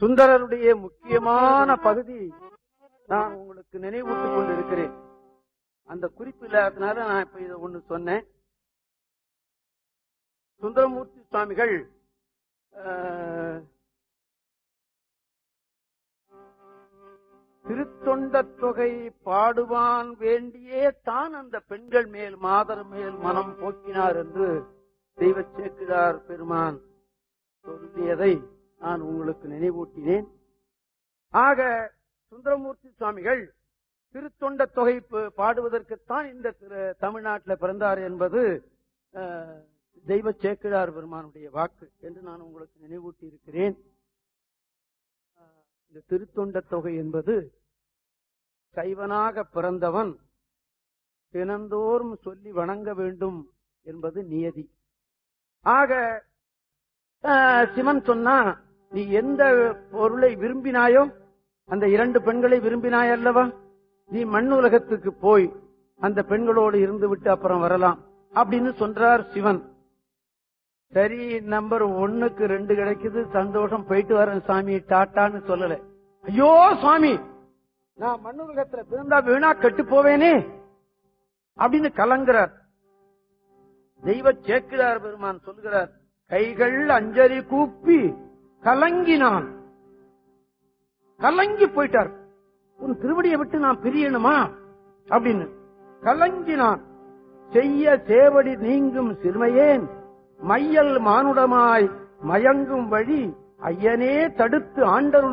சுந்தரருடைய முக்கியமான பகுதி நான் உங்களுக்கு நினைவூட்டிக் கொண்டிருக்கிறேன் அந்த குறிப்பு இல்லாததுனால நான் இப்ப இதை ஒண்ணு சொன்னேன் சுந்தரமூர்த்தி சுவாமிகள் அஹ், திருத்தொண்டத் தொகை பாடுவான் வேண்டியே தான் அந்த பெண்கள் மேல் மாதர் மேல் மனம் போக்கினார் என்று தெய்வ சேக்கிழார் பெருமான் சொல்லியதை நான் உங்களுக்கு நினைவூட்டினேன் ஆக சுந்தரமூர்த்தி சுவாமிகள் திருத்தொண்ட தொகை ப- பாடுவதற்குத்தான் இந்த திரு- தமிழ்நாட்டில் பிறந்தார் என்பது அஹ், தெய்வ சேக்கிழார் பெருமானுடைய வாக்கு என்று நான் உங்களுக்கு நினைவூட்டி இருக்கிறேன் அஹ், இந்த திருத்தொண்ட தொகை என்பது சைவனாக பிறந்தவன் தினந்தோறும் சொல்லி வணங்க வேண்டும் என்பது நியதி ஆக அஹ், சிவன் சொன்னா நீ எந்த பொருளை விரும்பினாயோ அந்த இரண்டு பெண்களை விரும்பினாய் அல்லவா நீ மண் உலகத்துக்கு போய் அந்த பெண்களோடு இருந்து விட்டு அப்புறம் வரலாம் அப்படின்னு சொல்றார் சிவன் சரி நம்பர் ஒண்ணுக்கு ரெண்டு கிடைக்குது சந்தோஷம் போயிட்டு வரேன் சாமி டாட்டான்னு சொல்லல ஐயோ சுவாமி நான் மண் உலகத்துல பிறந்தா வீணா கெட்டு போவேனே அப்படின்னு கலங்குறார் தெய்வ சேக்கிரார் பெருமான் சொல்கிறார் கைகள் அஞ்சலி கூப்பி கலங்கினான் கலங்கி போயிட்டார் உன் திருவடியை விட்டு நான் பிரியணுமா அப்படின்னு கலங்கினான் செய்ய சேவடி நீங்கும் சிறுமையேன் மையல் மானுடமாய் மயங்கும் வழி ஐயனே தடுத்து ஆண்டருள்